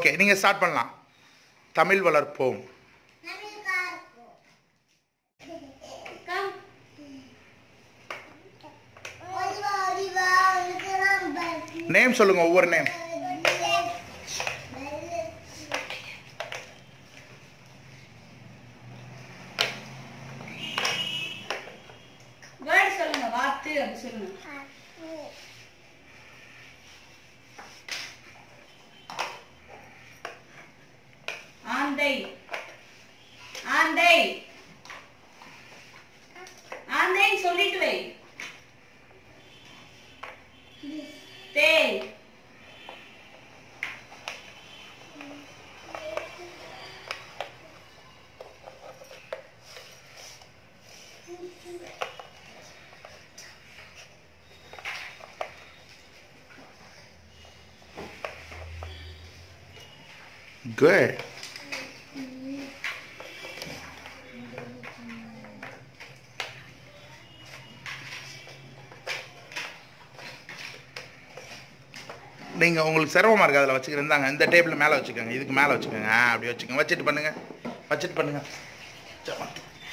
Okay நீங்கள் start பண்ணலாம் தமிழ் வளர்ப்போம் நேம் சொல்லுங்க ஒவ்வொரு நேம் வேர்ட் சொல்லுங்க வாத்து அப்படி சொல்லுங்க ஆந்தை ஆந்தை ஆந்தை சொல்லிட்டு வை தேய் குட் நீங்கள் உங்களுக்கு சிரமமாக இருக்குது அதில் வச்சுக்கிறந்தாங்க இந்த டேபிள் மேலே வச்சுக்கோங்க இதுக்கு மேலே வச்சுக்கோங்க ஆ, அப்படி வச்சுக்கோங்க வச்சுட்டு பண்ணுங்க வச்சுட்டு பண்ணுங்க சரி.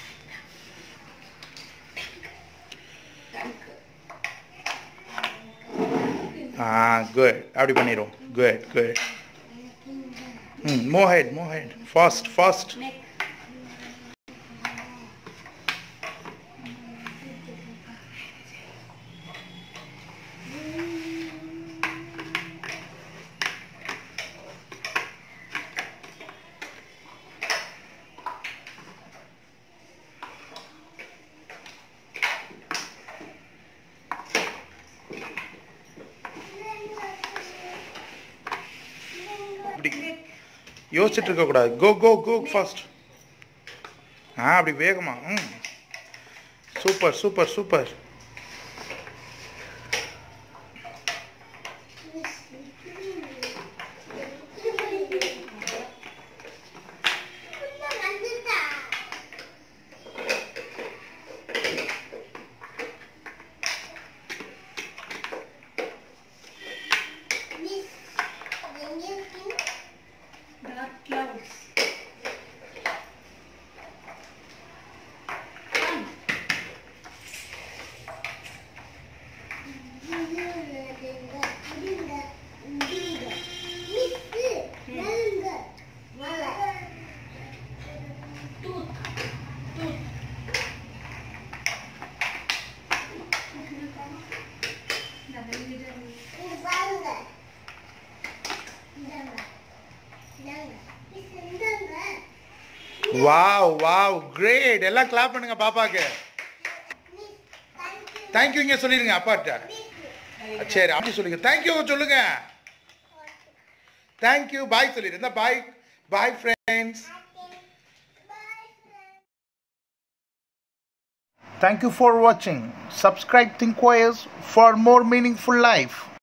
ஆ குட் அப்படி பண்ணிடுவோம் குட் குட் ம் மோ ஹெட் மோ ஹெட் ஃபாஸ்ட் ஃபாஸ்ட் நெக் அப்படி யோசிச்சுட்டு இருக்கக்கூடாது கோ கோ கோ ஃபாஸ்ட் ஆ அப்படி வேகமா ம் super super super dark clouds டூத் டூத் வாவ் வாவ் கிரேட் எல்லாம் கிளாப் பண்ணுங்க பாப்பாக்கு தேங்க்யூ இங்க சொல்லிடுங்க அப்பாட்ட சரி அப்படி சொல்லுங்க தேங்க்யூ சொல்லுங்க தேங்க்யூ பாய் சொல்லிடுங்க bye bye friends Thank you for watching. Subscribe ThinkWires for more meaningful life.